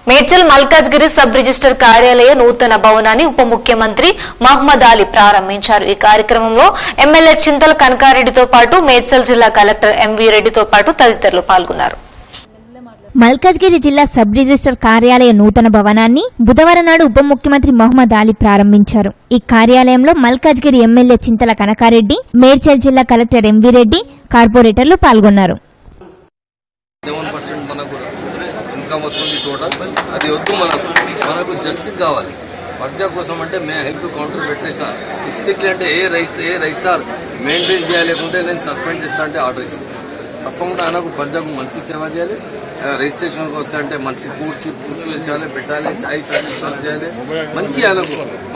Medchal Malkajgiri sub register కార్యాలయ నూతన భవనాన్ని ఉప ముఖ్యమంత్రి మహమ్మద్ అలీ ప్రారంభించారు ఈ కార్యక్రమంలో ఎమ్మెల్యే చింతల కనకారెడ్డితో పాటు మేడ్చల్ జిల్లా కలెక్టర్ ఎంవీ రెడ్డితో పాటు తదితరులు పాల్గొన్నారు మల్కాజ్గిరి జిల్లా సబ్ రిజిస్టర్ కార్యాలయ నూతన భవనాన్ని బుధవారం నాడు ఉప ముఖ్యమంత్రి మహమ్మద్ అలీ ప్రారంభించారు ఈ కార్యాలయంలో మల్కాజ్గిరి ఎమ్మెల్యే చింతల కనకారెడ్డి మేడ్చల్ జిల్లా కలెక్టర్ ఎంవీ రెడ్డి కార్పొరేటర్లు పాల్గొన్నారు సెవెన్ పర్సెంట్ మనకు ఇన్కమ్ వస్తుంది టోటల్ అది వద్దు మనకు మనకు జస్టిస్ కావాలి ప్రజా కోసం అంటే మేము హెల్త్ కౌంటర్ పెట్టేసిన స్ట్రిక్ట్లీ అంటే ఏ రైస్ ఏ రైస్టార్ మెయింటైన్ చేయలేకుంటే నేను సస్పెండ్ చేస్తా అంటే ఆర్డర్ ఇచ్చింది తప్పకుండా ఆయనకు ప్రజలకు మంచి సేవ చేయాలి ఆ, రిజిస్ట్రేషన్కి వస్తే అంటే మంచి కూర్చి కూర్చు చేయాలి పెట్టాలి చాయ్ సర్వీస్ చేయాలి మంచి ఆయనకు